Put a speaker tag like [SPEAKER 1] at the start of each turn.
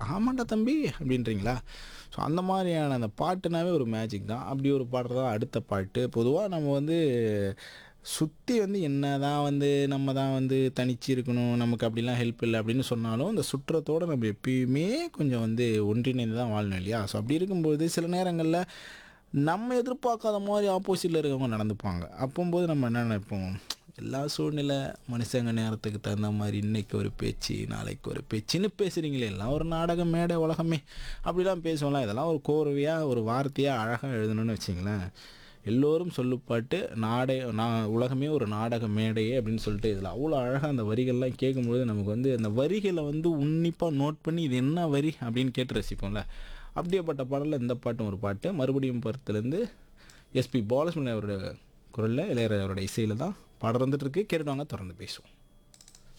[SPEAKER 1] ஆமாண்டா தம்பி அப்படின்றீங்களா ஸோ அந்த மாதிரியான அந்த பாட்டுனாவே ஒரு மேஜிக் தான் அப்படி ஒரு பாட்டு தான் அடுத்த பாட்டு பொதுவாக நம்ம வந்து சுற்றி வந்து என்ன தான் வந்து நம்ம தான் வந்து தனிச்சு இருக்கணும் நமக்கு அப்படிலாம் ஹெல்ப் இல்லை அப்படின்னு சொன்னாலும் இந்த சுற்றத்தோடு நம்ம எப்பயுமே கொஞ்சம் வந்து ஒன்றிணைந்து தான் வாழணும் இல்லையா ஸோ அப்படி இருக்கும்போது சில நேரங்களில் நம்ம எதிர்பார்க்காத மாதிரி ஆப்போசிட்டில் இருக்கவங்க நடந்துப்பாங்க அப்போம்போது நம்ம என்ன நினைப்போம் எல்லா சூழ்நிலை மனுஷங்க நேரத்துக்கு தகுந்த மாதிரி இன்னைக்கு ஒரு பேச்சு நாளைக்கு ஒரு பேச்சுன்னு பேசுகிறீங்களே எல்லாம் ஒரு நாடக மேடை உலகமே அப்படிலாம் பேசுவோம்ல இதெல்லாம் ஒரு கோர்வையாக ஒரு வார்த்தையாக அழகாக எழுதணும்னு வச்சிங்களேன் எல்லோரும் சொல்லுப்பாட்டு நாடே நான் உலகமே ஒரு நாடக மேடையே அப்படின்னு சொல்லிட்டு இதில் அவ்வளோ அழகாக அந்த வரிகள்லாம் கேட்கும்பொழுது நமக்கு வந்து அந்த வரிகளை வந்து உன்னிப்பாக நோட் பண்ணி இது என்ன வரி அப்படின்னு கேட்டு ரசிப்போம்ல அப்படியேப்பட்ட பாடலில் இந்த பாட்டும் ஒரு பாட்டு மறுபடியும் படத்துலேருந்து எஸ்பி பாலசுமணி அவரோட குரலில் இளையராஜா அவரோட இசையில் தான் பாடம் வந்துட்டு இருக்கு கேட்டுவாங்க தொடர்ந்து பேசுவோம்